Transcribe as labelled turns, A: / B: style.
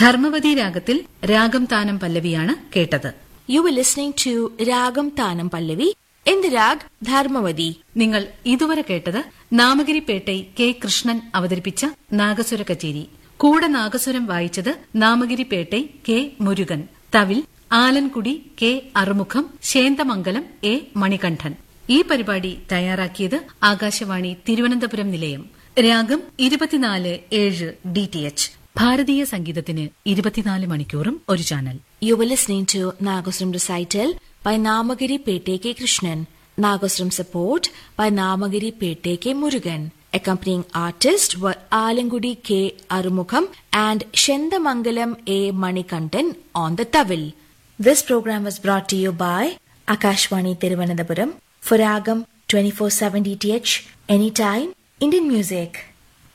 A: ധർമ്മവതി രാഗത്തിൽ രാഗം താനം പല്ലവിയാണ് കേട്ടത്
B: You were listening to Ragam Tanam Pallavi in the rag Dharmavadi.
A: നിങ്ങൾ ഇതുവരെ കേട്ടത് നാമഗിരിപേട്ടൈ കെ കൃഷ്ണൻ അവതരിപ്പിച്ച നാഗസുര കച്ചേരി കൂടെ നാഗസുരം വായിച്ചത് നാമഗിരിപേട്ടൈ കെ മുരുകൻ തവിൽ ആലൻകുടി കെ അറുമുഖം ശേന്തമംഗലം എ മണികണ്ഠൻ ഈ പരിപാടി തയ്യാറാക്കിയത് ആകാശവാണി തിരുവനന്തപുരം നിലയം രാഗം ഇരുപത്തിനാല് ഏഴ് ഡി ടി എച്ച് ഭാരതീയ സംഗീതത്തിന് ഇരുപത്തിനാല് മണിക്കൂറും ഒരു channel
B: You were listening to Nagasram recital by Namagiri Pete K. Krishnan. Nagasram support by Namagiri Pete K. Murugan. Accompanying artists were Alangudi K. Arumukham and Shendamangalam A. Manikantan on the Tavil. This program was brought to you by Akashwani Tiruvananthapuram for Ragam 2470 TH anytime Indian music.